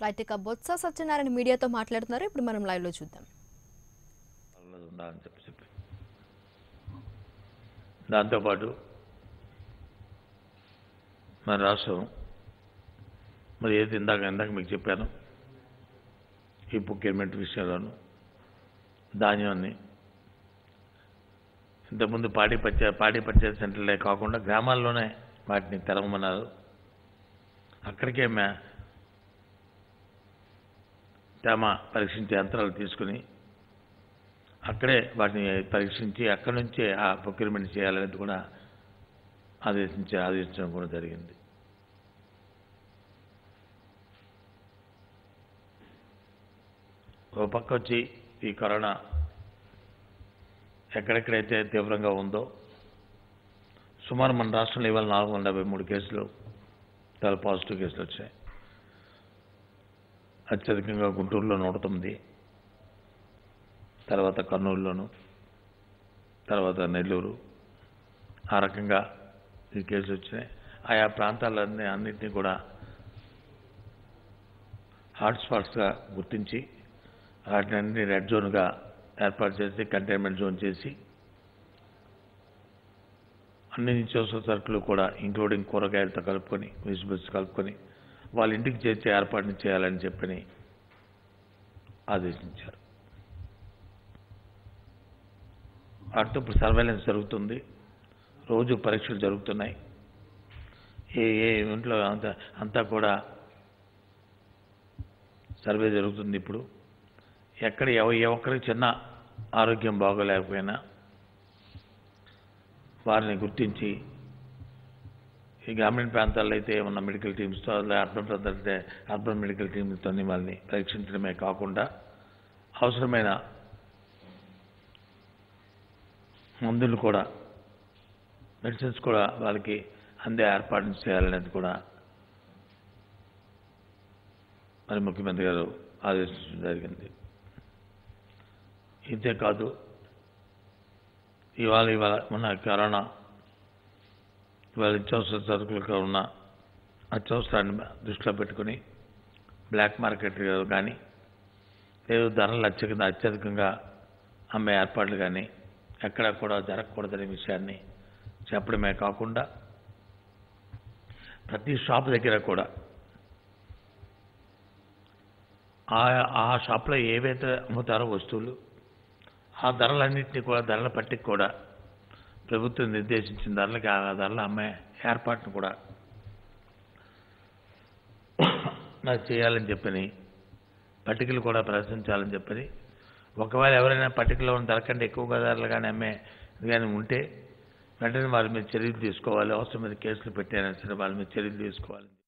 right ఇక బొత్స సత్యనారాయణ మీడియాతో మాట్లాడుతున్నారు ఇప్పుడు మనం లైవ్ లో చూద్దాం వాళ్ళది ఉండాలని చెప్పి చెప్పి దాంతోపాటు మన రాష్ట్రం మరి ఏది ఇందాక ఇందాక మీకు చెప్పాను ఈ ప్రొక్యూర్మెంట్ విషయంలోను ధాన్యాన్ని ఇంతకుముందు పాడి పచ్చ పాడి పర్చేజ్ సెంటర్లే కాకుండా గ్రామాల్లోనే వాటిని తెరవమన్నారు అక్కడికే మే తేమ పరీక్షించే యంత్రాలు తీసుకుని అక్కడే వాటిని పరీక్షించి అక్కడి నుంచే ఆ ప్రొక్యూర్మెంట్ చేయాలనేది కూడా ఆదేశించి ఆదేశించడం కూడా జరిగింది ఒక పక్క వచ్చి ఈ కరోనా ఎక్కడెక్కడైతే తీవ్రంగా ఉందో సుమారు మన రాష్ట్రంలో ఇవాళ నాలుగు వందల డెబ్బై మూడు కేసులు చాలా పాజిటివ్ కేసులు వచ్చాయి అత్యధికంగా గుంటూరులో నూట తొమ్మిది తర్వాత కర్నూలులోను తర్వాత నెల్లూరు ఆ రకంగా ఈ కేసులు వచ్చినాయి ఆయా ప్రాంతాలన్నీ అన్నింటినీ కూడా హాట్స్పాట్స్గా గుర్తించి వాటిని అన్ని రెడ్ జోన్గా ఏర్పాటు చేసి కంటైన్మెంట్ జోన్ చేసి అన్ని నిత్యావసర సరుకులు కూడా ఇంక్లూడింగ్ కూరగాయలతో కలుపుకొని వెజిటబుల్స్ కలుపుకొని వాళ్ళ ఇంటికి చేర్చే ఏర్పాటుని చేయాలని చెప్పని ఆదేశించారు వాటితో ఇప్పుడు సర్వేలెన్స్ జరుగుతుంది రోజు పరీక్షలు జరుగుతున్నాయి ఏ ఏ ఇంట్లో అంతా అంతా కూడా సర్వే జరుగుతుంది ఇప్పుడు ఎక్కడ ఎవ ఏ ఒక్కరికి చిన్న ఆరోగ్యం బాగోలేకపోయినా వారిని గుర్తించి ఈ గ్రామీణ ప్రాంతాల్లో అయితే ఉన్న మెడికల్ టీమ్స్తో అలా అర్బన్ ప్రాంతాలు అయితే అర్బన్ మెడికల్ టీమ్స్తో వాళ్ళని పరీక్షించడమే కాకుండా అవసరమైన మందులు కూడా మెడిసిన్స్ కూడా వాళ్ళకి అందే ఏర్పాటు చేయాలనేది కూడా మరి ముఖ్యమంత్రి గారు ఆదేశించడం జరిగింది ఇంతే కాదు ఇవాళ ఇవాళ ఉన్న కరోనా ఇవాళ నిత్యావసర సరుకులకు ఉన్న అత్యవసరాన్ని దృష్టిలో పెట్టుకుని బ్లాక్ మార్కెట్ కానీ లేదు ధరలు అత్యధిక అత్యధికంగా అమ్మే ఏర్పాట్లు కానీ ఎక్కడా కూడా జరగకూడదనే విషయాన్ని చెప్పడమే కాకుండా ప్రతి షాప్ దగ్గర కూడా ఆ ఆ షాప్లో ఏవైతే అమ్ముతారో వస్తువులు ఆ ధరలన్నింటినీ కూడా ధరల పట్టికి కూడా ప్రభుత్వం నిర్దేశించిన ధరలకి ఆ ధరలు అమ్మే ఏర్పాటును కూడా మరి చేయాలని చెప్పని పట్టికలు కూడా ప్రదర్శించాలని చెప్పని ఒకవేళ ఎవరైనా పట్టికలో ఉన్న ధర కంటే ఎక్కువగా ధరలు కానీ అమ్మే కానీ ఉంటే వెంటనే వాళ్ళ మీద చర్యలు తీసుకోవాలి అవసరమైన కేసులు పెట్టారైనా సరే వాళ్ళ మీద చర్యలు తీసుకోవాలి